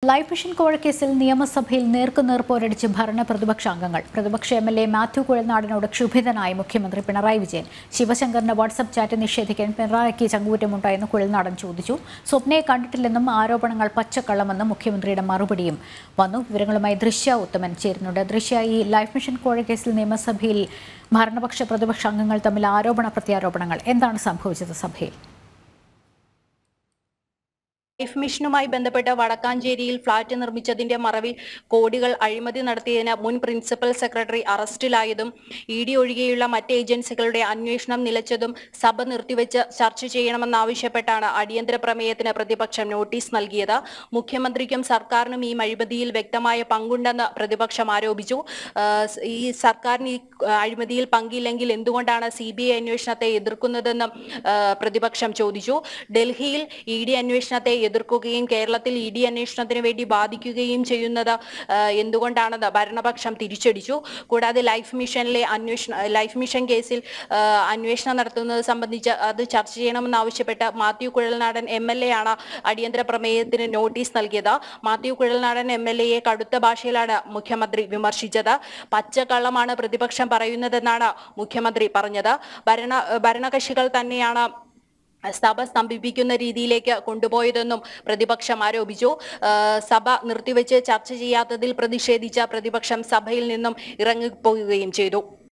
life mission കോഴക്കേസിൽ നിയമസഭയിൽ നേർക്കുനേർ പോരടിച്ച് ഭരണ പ്രതിപക്ഷ അംഗങ്ങൾ പ്രതിപക്ഷ എം എൽ എ മാത്യു കുഴൽനാടനോട് ക്ഷുഭിതനായി മുഖ്യമന്ത്രി പിണറായി വിജയൻ ശിവശങ്കറിന്റെ വാട്സപ്പ് ചാറ്റ് നിഷേധിക്കാൻ പിണറായിക്ക് ചങ്കൂറ്റമുണ്ടായെന്ന് കുഴൽനാടൻ ചോദിച്ചു സ്വപ്നയെ കണ്ടിട്ടില്ലെന്നും ആരോപണങ്ങൾ പച്ചക്കള്ളമെന്നും മുഖ്യമന്ത്രിയുടെ മറുപടിയും വന്നു വിവരങ്ങളുമായി ദൃശ്യ ഉത്തമൻ ചേരുന്നുണ്ട് ദൃശ്യ ഈ ലൈഫ് മിഷൻ കോഴക്കേസിൽ നിയമസഭയിൽ ഭരണപക്ഷ പ്രതിപക്ഷ അംഗങ്ങൾ തമ്മിൽ ആരോപണ പ്രത്യാരോപണങ്ങൾ എന്താണ് സംഭവിച്ചത് സഭയിൽ ലൈഫ് മിഷനുമായി ബന്ധപ്പെട്ട് വടക്കാഞ്ചേരിയിൽ ഫ്ളാറ്റ് നിർമ്മിച്ചതിന്റെ മറവിൽ കോടികൾ അഴിമതി നടത്തിയതിന് മുൻ പ്രിൻസിപ്പൽ സെക്രട്ടറി അറസ്റ്റിലായതും ഇ ഡി ഒഴികെയുള്ള മറ്റ് ഏജൻസികളുടെ അന്വേഷണം നിലച്ചതും സഭ നിർത്തിവെച്ച് ചർച്ച ചെയ്യണമെന്നാവശ്യപ്പെട്ടാണ് അടിയന്തര പ്രമേയത്തിന് പ്രതിപക്ഷം നോട്ടീസ് നൽകിയത് മുഖ്യമന്ത്രിക്കും സർക്കാരിനും ഈ അഴിമതിയിൽ വ്യക്തമായ പങ്കുണ്ടെന്ന് പ്രതിപക്ഷം ആരോപിച്ചു ആ, ഈ സർക്കാരിന് ഈ അഴിമതിയിൽ പങ്കില്ലെങ്കിൽ എന്തുകൊണ്ടാണ് സി ബി ഐ അന്വേഷണത്തെ എതിർക്കുന്നതെന്നും ആ, പ്രതിപക്ഷം ചോദിച്ചു ഡൽഹിയിൽ ഇ ഡി അന്വേഷണത്തെ എതിർക്കുകയും കേരളത്തിൽ ഇ ഡി അന്വേഷണത്തിന് വേണ്ടി ബാധിക്കുകയും ചെയ്യുന്നത് ആ, എന്തുകൊണ്ടാണെന്ന് ഭരണപക്ഷം തിരിച്ചടിച്ചു കൂടാതെ ലൈഫ് മിഷനിലെ അന്വേഷണ ലൈഫ് മിഷൻ കേസിൽ ആ, അന്വേഷണം നടത്തുന്നത് സംബന്ധിച്ച് അത് ചർച്ച ചെയ്യണമെന്നാവശ്യപ്പെട്ട് Mathew Kuzhalnadan M L A ആണ് അടിയന്തര പ്രമേയത്തിന് നോട്ടീസ് നൽകിയത് മാത്യു കുഴൽനാടൻ എം എൽ എയെ കടുത്ത ഭാഷയിലാണ് മുഖ്യമന്ത്രി വിമർശിച്ചത് പച്ചക്കള്ളമാണ് പ്രതിപക്ഷം പറയുന്നതെന്നാണ് മുഖ്യമന്ത്രി പറഞ്ഞത് ഭരണ ഭരണകക്ഷികൾ തന്നെയാണ് സഭ സ്തംഭിപ്പിക്കുന്ന രീതിയിലേക്ക് കൊണ്ടുപോയതെന്നും പ്രതിപക്ഷം ആരോപിച്ചു ആ, സഭ നിർത്തിവെച്ച് ചർച്ച ചെയ്യാത്തതിൽ പ്രതിഷേധിച്ച പ്രതിപക്ഷം സഭയിൽ നിന്നും ഇറങ്ങിപ്പോവുകയും ചെയ്തു